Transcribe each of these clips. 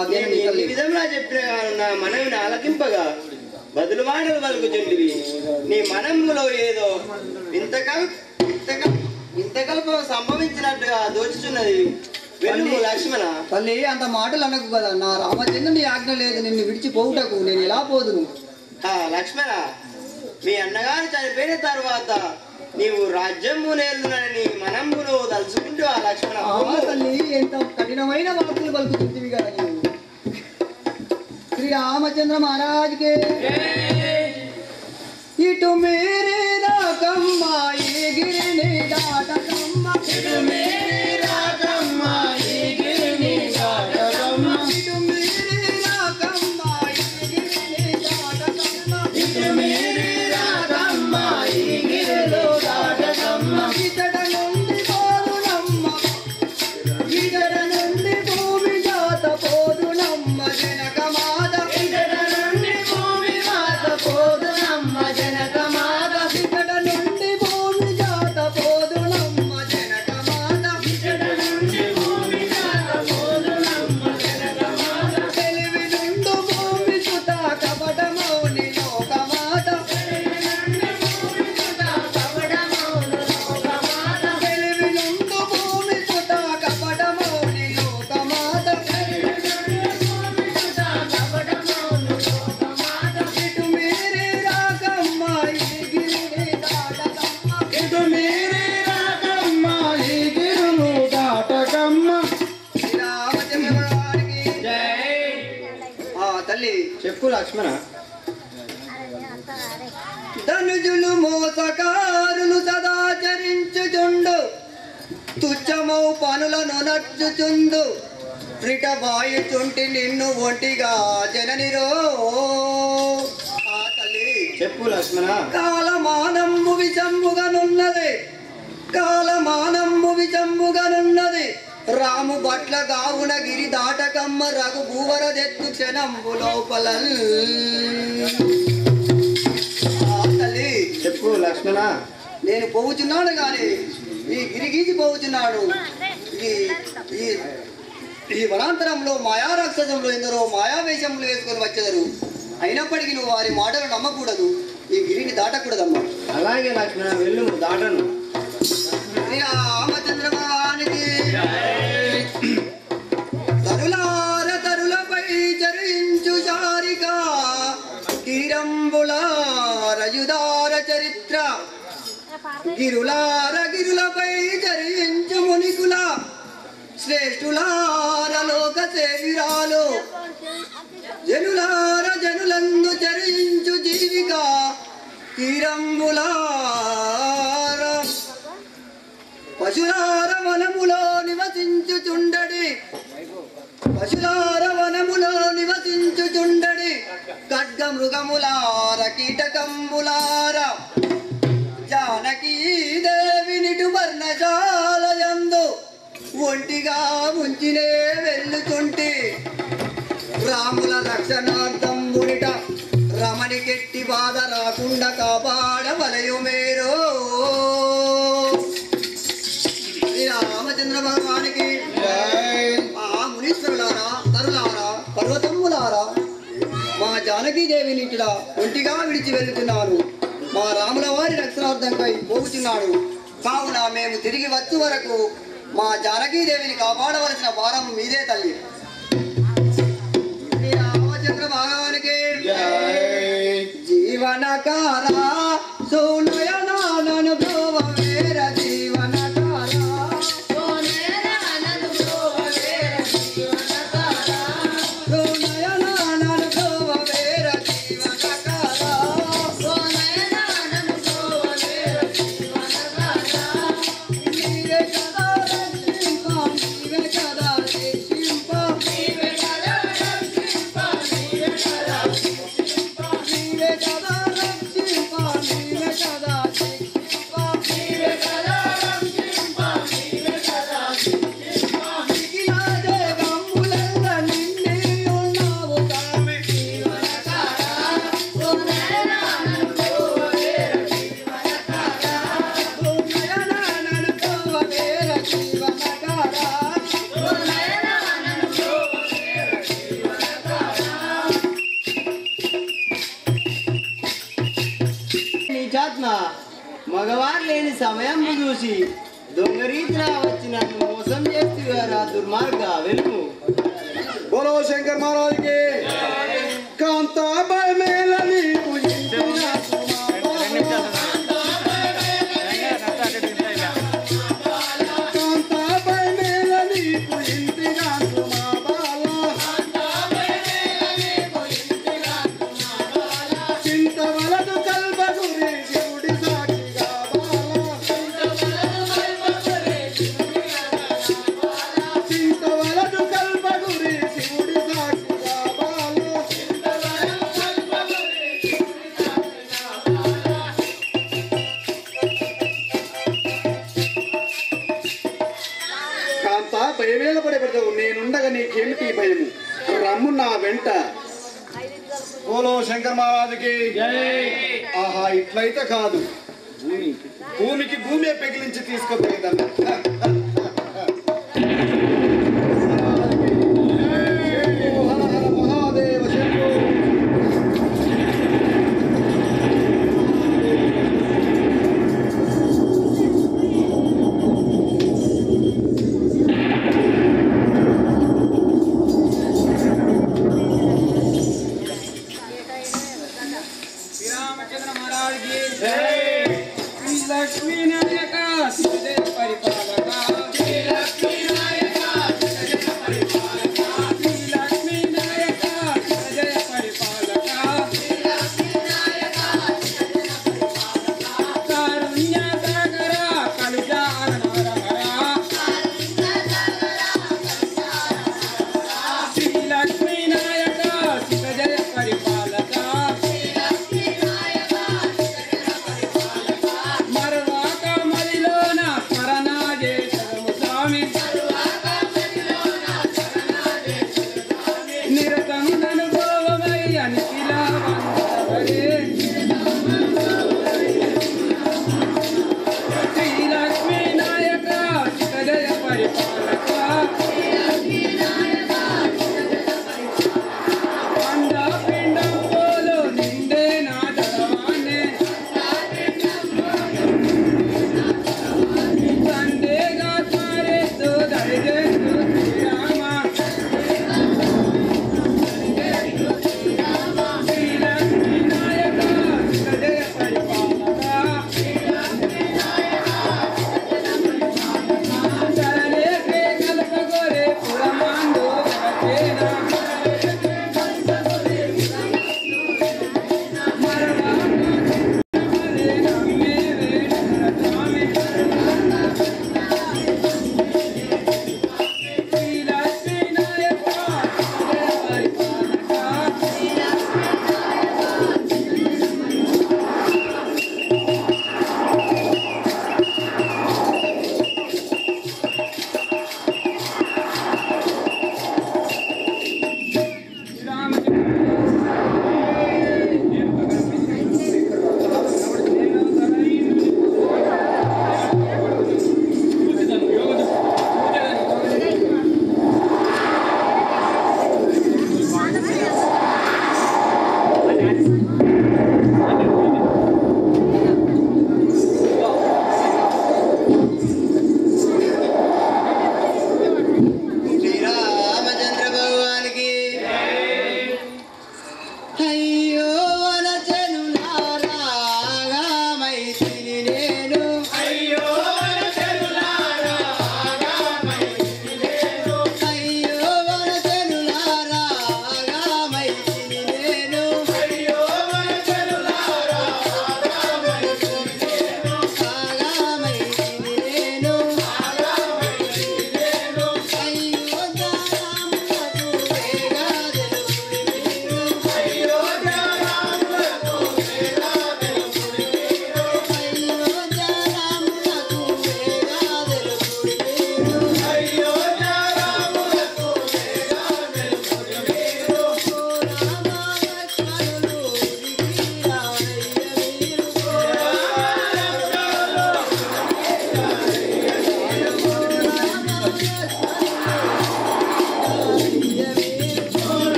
ఆజ్ఞ నేను ఎన్ని విధంగా చెప్పిన నా మనవిని ఆలకింపగా బదులు మాటలు పలుకుచుంటివి నీ మనములో ఏదో ఇంతకల్ ఇంతకల్ ఇంతకల్పం సంభవించినట్టుగా దోచుచున్నది వెళ్ళు లక్ష్మణ తల్లి అంత మాటలు అనకు కదా నా రామచంద్రుని ఆజ్ఞ లేదు నిన్ను విడిచిపోవుటకు నేను ఎలా పోదును ఆ లక్ష్మణ మీ అన్నగారు చనిపోయిన తర్వాత నీవు రాజ్యము నేలునని మనమును తలుచుకుంటూ ఆ లక్ష్మణ ఆ తల్లి ఎంత కఠినమైన వాక్కులు పలుకుతుంది కదా నీవు శ్రీ రామచంద్ర మహారాజ్కే ఇటు మేరే రాకమ్మ ఈ గిరిని దాటకమ్మ ఇటు మేరే రాకమ్మ ఈ గిరిని దాటకమ్మ ఇటు మేరే రాకమ్మ ఈ గిరిని దాటకమ్మ ఇటు మేరే రాకమ్మ ఈ గిరిలో దాటకమ్మ ఇతడ నుండి పోదునమ్మ ఇతడ నుండి భూమి జాత పోదునమ్మ జనక మాత ఇతడ నుండి భూమి మాత పోదునమ్మ జనక మాత ఇతడ నుండి భూమి జాత పోదునమ్మ జనక మాత ఇతడ నుండి భూమి జాత పోదునమ్మ జనక మాత తెలివి నుండు భూమి సుత కపటమౌని లోక మాత తెలివి నుండి భూమి సుత కపటమౌని లోక మాత తెలివి నుండు భూమి సుత కపటమౌని లోక మాత తెలివి నుండు భూమి సుత కపటమౌని లోక మాత ఇటు మీరే రాకమ్మ ఈ గిరిని దాటకమ్మ ఇటు మీరే రాకమ్మ ఈ గిరును దాటకమ్మ శ్రీరామచంద్ర వారికి ఆ తల్లి చెప్పు లక్ష్మణ ధనుజులు మోసకారులు సదాచరించుచుండు తుచ్చమౌ పనులను నచ్చుచుండు త్రిట వాయుచుంటి నిన్ను ఒంటిగా జననిరో ఆ తల్లి చెప్పు లక్ష్మణ కాలమానమ్ము విజమ్ముగనున్నది కాలమానమ్ము విజమ్ముగనున్నది రాము బట్ల గావున గిరి దాటకమ్మ రఘు భూవరదెత్తు క్షణంబు లోపల తల్లి చెప్పు లక్ష్మణ నేను పోవుచున్నాను గాని ఈ గిరిగీసి పోవుచున్నాడు ఈ ఈ ఈ వనాంతరంలో మాయా రాక్షసంలో ఎందరో మాయావేషంలో వేసుకొని వచ్చేదరు అయినప్పటికీ నువ్వు వారి మాటలు నమ్మకూడదు ఈ గిరిని దాటకూడదమ్మా అలాగే లక్ష్మణ వెళ్ళు దాటను శ్రీరామచంద్ర భగవానికి తరులార తరులపై చరించు చారిక కిరంబుల రయుదార చరిత్ర గిరులార గిరులపై చరించు మునికుల శ్రేష్ఠులార లోక సేవిరాలు జనులార జనులందు చరించు జీవిక కిరంబులార పశులార వనములో నివసించుచుండడి పశులార వనములో నివసించుచుండడి ఖడ్గ మృగములార కీటకంబులార జానకీ దేవి నిటు వర్ణశాలయందు ఒంటిగా ఉంచినే వెళ్ళుచుంటి రాముల రక్షణార్థం మునిట రమణి కెట్టి బాధ రాకుండా కాపాడవలయు మేరో శ్రీ రామచంద్ర భగవానికి ఆ మునీశ్వరులారా తరులారా పర్వతములారా మా జానకీదేవి నీటిలా ఒంటిగా విడిచి వెళ్తున్నాను మా రాముల వారి రక్షణార్థంకై పోగుచున్నాడు కావున మేము తిరిగి వచ్చు వరకు మా జానకీదేవిని కాపాడవలసిన భారం మీదే తల్లి శ్రీ రామచంద్ర భగవానికి జీవనకారా సోనయనానను భ్రువ వేర జీవనకారా సోనయనానను భ్రువ వేర జీవనకారా నీవే కదా రక్షింప నీవే కదా రక్షింప మగవారు లేని సమయం చూసి దొంగ రీతిగా వచ్చి నన్ను మోసం చేస్తుగారా దుర్మార్గ వెలుగు बोलो शंकर महाराज के कांता बाय मेलनी पूजिंतिना कांता बाय मेलनी पूजिंतिना तुमा बाला చింతవలదు కల్పగురి శివుడి సాక్షిగా బాల చింతవలదు కల్పగురి శివుడి సాక్షిగా బాల కాంత భయమేల పడబడతావు నేనుండగా నీకేమిటి భయము రమ్ము నా వెంట బోలో శంకర్ మహారాజుకి ఆహా ఇట్లయితే కాదు భూమికి భూమి పెగిలించి తీసుకుపోయేదన్న హర హర మహాదేవ శంభో శ్రీరామచంద్ర మహారాజ్ కి జై శ్రీ లక్ష్మీ నాయక శివదేవ పరిపాలక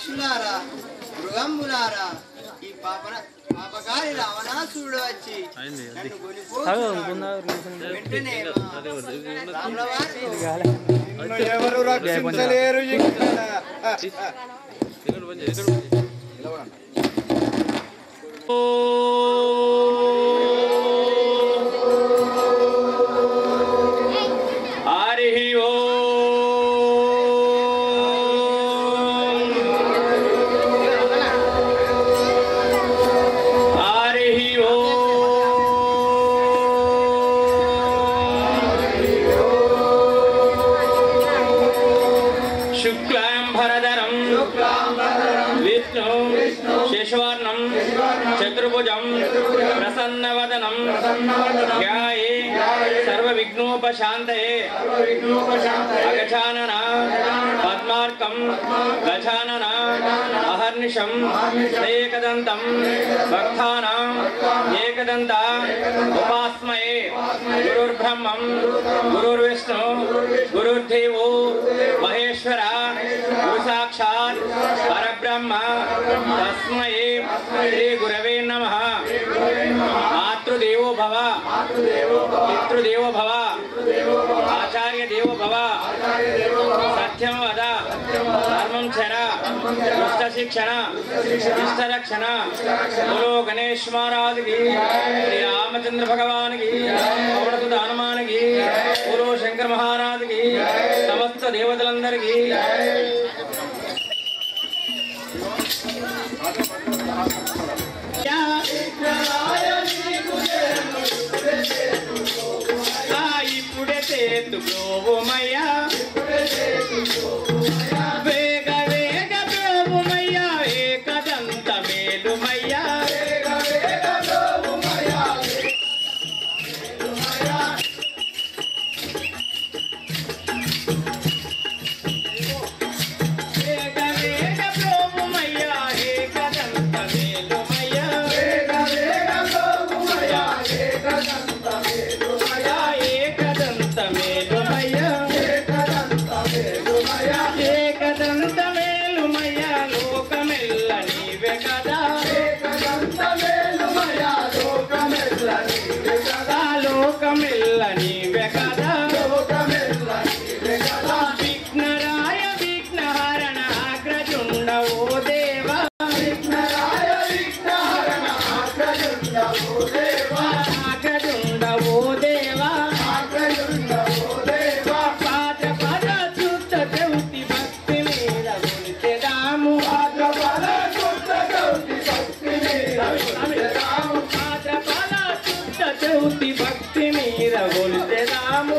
పక్షులారా మృగంబులారా ఈ పాపన పాపకారి రావణాసురుడు వచ్చి నన్ను కొనిపోతున్నాడు. వెంటనే మా రాముల వారు నిన్ను ఎవరు రక్షించలేరు ఇక్కడ హరి హరి శుక్లాం భరధరం విష్ణు శశివర్ణం చతుర్భుజం ప్రసన్నవదనం ధ్యాయే సర్వవిఘ్నోపశాంతయే అగజానన పద్మార్కం గజానన అహర్నిశం ఏకదంతం భక్తానాం ఏకదంత ఉపాస్మయే గురుర్బ్రహ్మం గురుర్విష్ణు గురుర్దేవో మహేశ్వర గురు సాక్షాత్ పరబ్రహ్మ తస్మై శ్రీ గురవే నమ మాతృదేవో భవ పితృదేవో భవ ఆచార్య దేవో భవ సత్యం వద ధర్మం చర దుష్ట శిక్షణ ఇష్ట రక్షణ గురు గణేష్ మహారాజ్ కి శ్రీ రామచంద్ర భగవాన్ కి పవనసుత హనుమాన్ కి గురు శంకర్ మహారాజ్ కి సమస్త దేవతలందరికీ ఇప్పుడే చేతు ప్రోభుమయ్యా వేగ వేగ ప్రోభుమయ్యా ఏకదంత మేలుమయ్యా వేగ వేగ ప్రోభుమయ్యా ఏకదంత మేలుమయ్యా ఏకదంత మేలుమయ్యా ఏకదంత మేలుమయ్యా లోకమెల్ల నీవే కదా ఆ లోకమెల్ల నీవే కదా విఘ్నరాయ విఘ్నహరణ అగ్రజుండ ఓ దేవా అగ్రజుండ ఓ దేవా పాద పద చుట్ట చెవుతి భక్తి మీద గురిచెదాము పాద పద చుట్ట చెవుతి భక్తి మీద గొలిచెదాము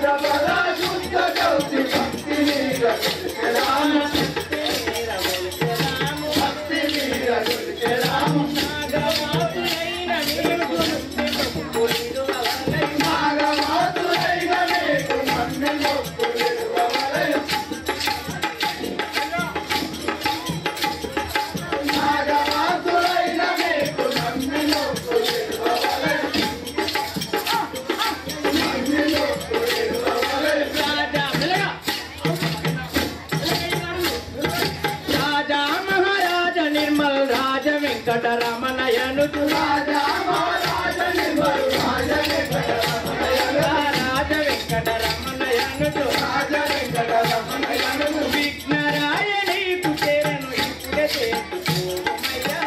నాగవాసులైన నీవు గురుతి భక్తులు రాజా మెల్లగా. రాజా మహారాజ నిర్మల్ రాజ వెంకటరమణయను రాజా రాజ వెంకటరమణయను విఘ్నరాయ నీకు చేరను ఇప్పుడే చేతుకోమయ్యా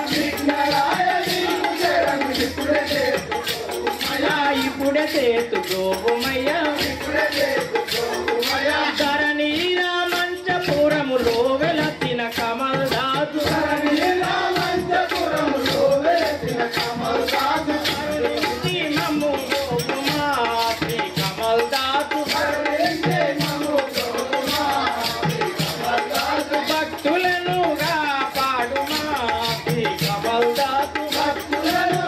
ఇప్పుడే చేతుకోమయ్యా ధరణీల మంచపురములో వెలసిన కమల్ దాసు మమ్ము గోపుమా శ్రీ కమల్ దాసు భక్తులను కాపాడుమా శ్రీ కమల్ దాసు భక్తులను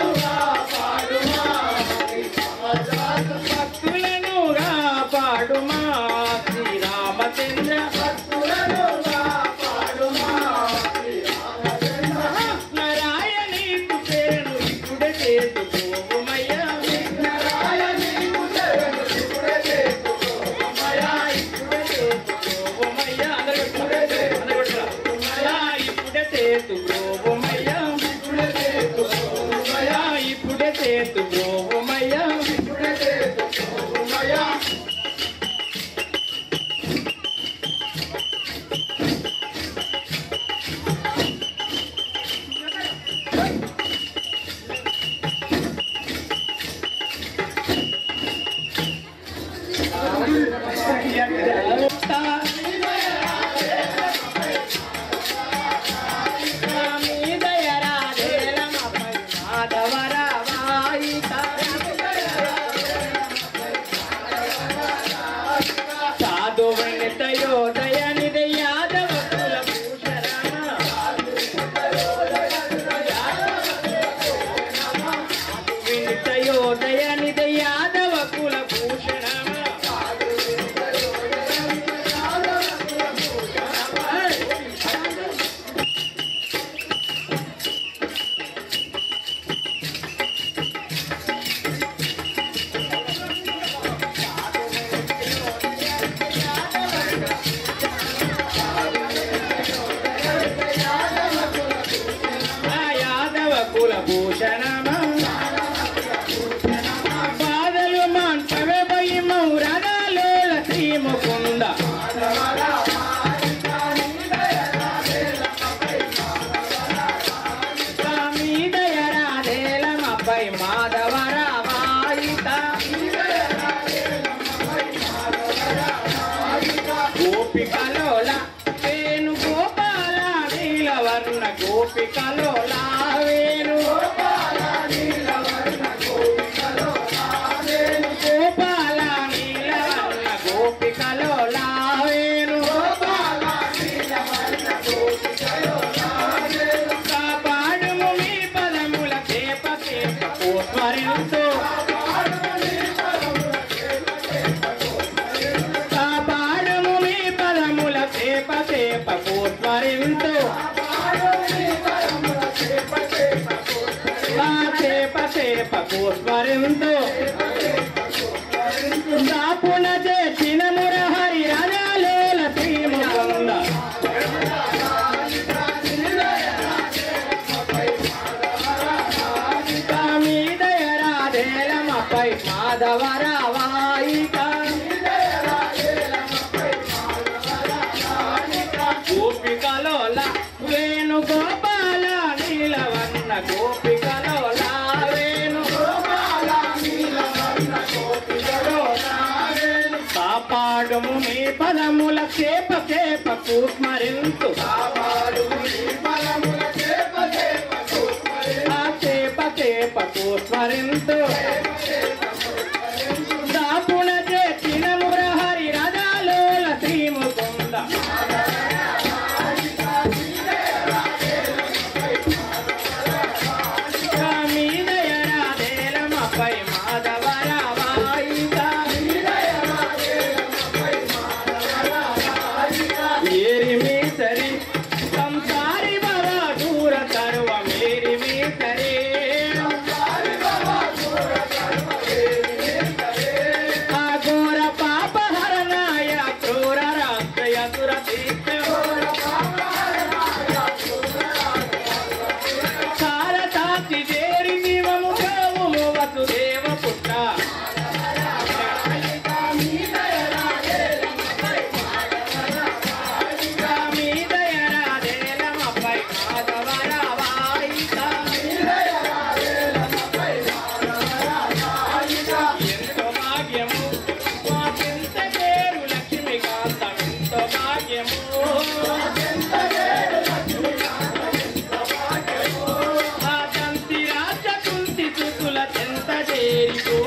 భక్తులను కాపాడుమా శ్రీరామచంద్ర నారాయణీ పేరు ఇప్పుడే చేతుకోమయ్యా ఇప్పుడే చేతుకోమయ్యా అందరూ కొట్టురా. అందరూ కొట్టురా. సాధు వెంకటయోదయనిద యాదవ కుల భూషరమ వినితయోదయనిద యాదవ కుల భూషణమ ఆ యాదవ కుల భూషణమ బాధలు మంటవే పోయి మౌరగాలో శ్రీ ముకుంద మీదయరాధేలమపై మాధవరావాయిత గోపికలోల వేణు గోపాల నీలవర్ణ గోపికలోల వేణు గోపాల నీలవర్ణ గోపికలోల వేణు కాపాడుము మీ పదముల చేప చేప కోస్మరించు కాపాడుము మీ పదముల చేప చేప కోస్మరించు ఆ చేప చేప కోస్మరించు దాపున చేసిన మురహరి రజాలోల శ్రీముకుంద కామీదయరాధేలమపై మాధవరావాయిక గోపికలోల వేణు గోపాల నీలవర్ణ గోపికలోల వేణు కాపాడుము మీ పదముల చేప చేప కూస్మరింతు ఆ చేప చేప కూస్మరింతు దాపున చేసిన మురహరి రజాలోల శ్రీ ముకుంద మీదయరాధేలమపై మాధవరావాయిక ఏరి మీ సరి సంసారి భవ దూర సర్వ మేరి మీ సరి అఘోర పాప హరణాయ క్రూర రాత్రయ సురతీర్థ సారసాక్షి చేరి జీవము గోవుము వసుదేవ పుట్ట మీదయరాధేలమపై మాధవరావాయిక ఎంతో భాగ్యము మాకెంత పేరు లక్ష్మీకాంతం ఎంతో భాగ్యము ఆ తంతి రాజ కుంతి సుతుల చెంత చేరిపో